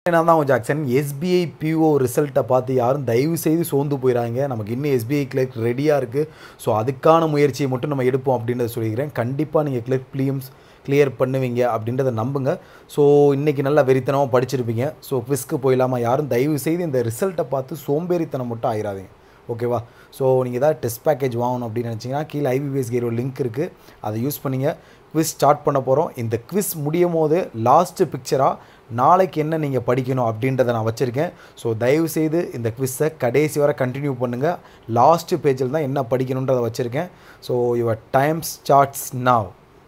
நான் தான் உங்கள் ஜாக்சன் எஸ்பிஐ பிஓ ரிசல்ட்டை பார்த்து யாரும் தயவு செய்து சோர்ந்து போயிடாங்க நமக்கு இன்னும் எஸ்பிஐ கிளர்க் ரெடியாக இருக்குது ஸோ அதுக்கான முயற்சியை மட்டும் நம்ம எடுப்போம் அப்படின்றத சொல்லிக்கிறேன் கண்டிப்பாக நீங்கள் கிளர்க் ப்ளீம்ஸ் கிளியர் பண்ணுவீங்க அப்படின்றத நம்புங்க ஸோ இன்றைக்கி நல்லா வெறித்தனமாக படிச்சிருப்பீங்க ஸோ குவிஸ்க்கு போயிடலாமா யாரும் தயவு செய்து இந்த ரிசல்ட்டை பார்த்து சோம்பேறித்தனம் மட்டும் ஆயிடாதீங்க ஓகேவா ஸோ நீங்கள் ஏதாவது டெஸ்ட் பேக்கேஜ் வாங்கணும் அப்படின்னு நினச்சிங்கன்னா கீழே ஐபிபிஎஸ் கேரோ லிங்க் இருக்குது அதை யூஸ் பண்ணிங்க குவிஸ் ஸ்டார்ட் பண்ண போகிறோம் இந்த குவிஸ் முடியும் போது லாஸ்ட்டு பிக்சராக நாளைக்கு என்ன நீங்கள் படிக்கணும் அப்படின்றத நான் வச்சுருக்கேன் ஸோ தயவுசெய்து இந்த குவிஸை கடைசி வரை கண்டினியூ பண்ணுங்கள் லாஸ்ட்டு பேஜில் தான் என்ன படிக்கணுன்றதை வச்சுருக்கேன் so your time starts now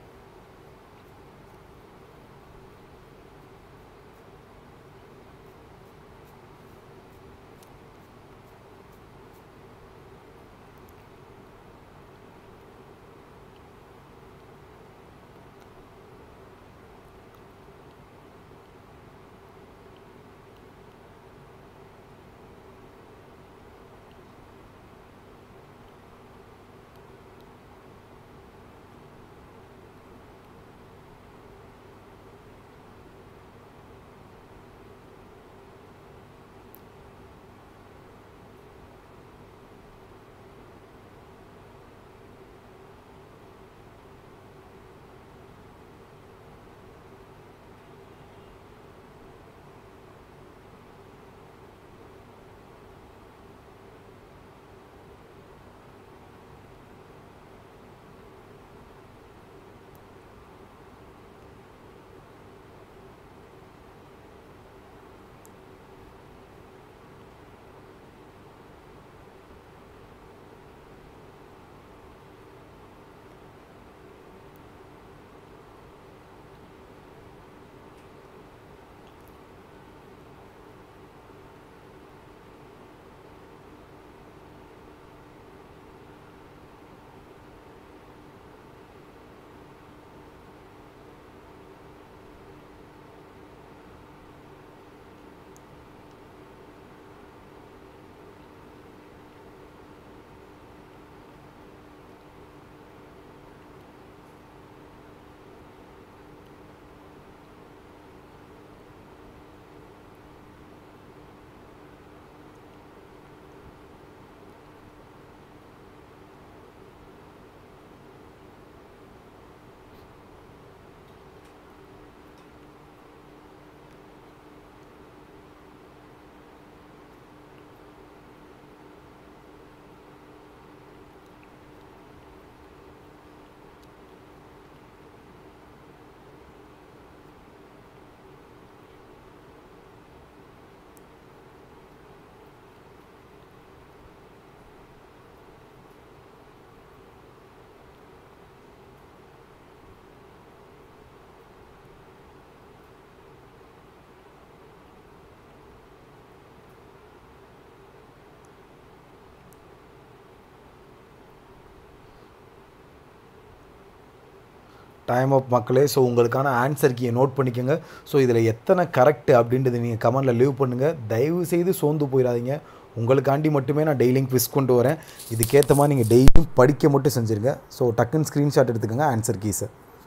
time of மக்களே ஸோ உங்களுக்கான ஆன்சர் கீயை நோட் பண்ணிக்கோங்க ஸோ இதில் எத்தனை கரெக்ட் அப்படின்றது நீங்கள் கமெண்டில் லீவ் பண்ணுங்கள் தயவு செய்து சோர்ந்து போயிடாதீங்க உங்களுக்காண்டி மட்டுமே நான் டெய்லியும் குவிஸ் கொண்டு வரேன் இதுக்கேற்ற மாதிரி நீங்கள் டெய்லியும் படிக்க மட்டும் செஞ்சுருங்க ஸோ டக்குன்னு ஸ்க்ரீன்ஷாட் எடுத்துக்கோங்க ஆன்சர் கீஸை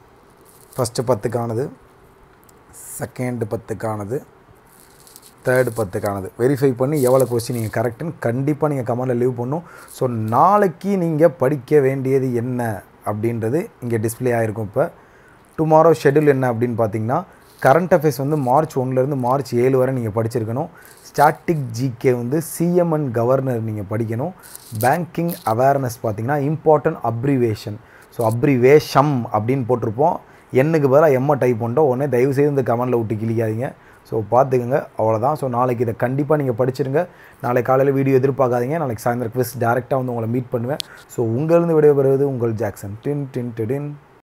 ஃபஸ்ட்டு பத்துக்கானது செகண்டு பத்துக்கானது தேர்டு பத்துக்கானது வெரிஃபை பண்ணி எவ்வளோ கொஸ்டின் நீங்கள் கரெக்டுன்னு கண்டிப்பாக நீங்கள் கமெண்டில் லீவ் பண்ணும் ஸோ நாளைக்கு நீங்கள் படிக்க வேண்டியது என்ன அப்படின்றது இங்கே டிஸ்பிளே ஆகிருக்கும் இப்போ டுமாரோ ஷெடியூல் என்ன அப்படின்னு பார்த்தீங்கன்னா கரண்ட் அஃபேர்ஸ் வந்து மார்ச் ஒன்லேருந்து மார்ச் ஏழு வரை நீங்கள் படிச்சிருக்கணும் ஸ்டாட்டிக் ஜிகே வந்து சிஎம்என் கவர்னர் நீங்கள் படிக்கணும் பேங்கிங் அவேர்னஸ் பார்த்தீங்கன்னா இம்பார்ட்டன்ட் அப்ரிவேஷன் ஸோ அப்ரிவேஷம் அப்படின்னு போட்டிருப்போம் எண்ணுக்கு பதிலாக எம்மை டைப் பண்ணிட்டோம் உடனே தயவுசெய்து இந்த கமெண்டில் விட்டு கிளிக்காதீங்க ஸோ பார்த்துக்கோங்க அவ்வளோதான் ஸோ நாளைக்கு இதை கண்டிப்பாக நீங்கள் படிச்சிருங்க நாளைக்கு காலையில் வீடியோ எதிர்பார்க்காதீங்க நாளைக்கு சாயந்தரம் குவிஸ் டேரெக்டாக வந்து உங்களை மீட் பண்ணுவேன் ஸோ உங்களிருந்து விடைபெறுவது உங்கள் ஜாக்சன் டின் டின் டின்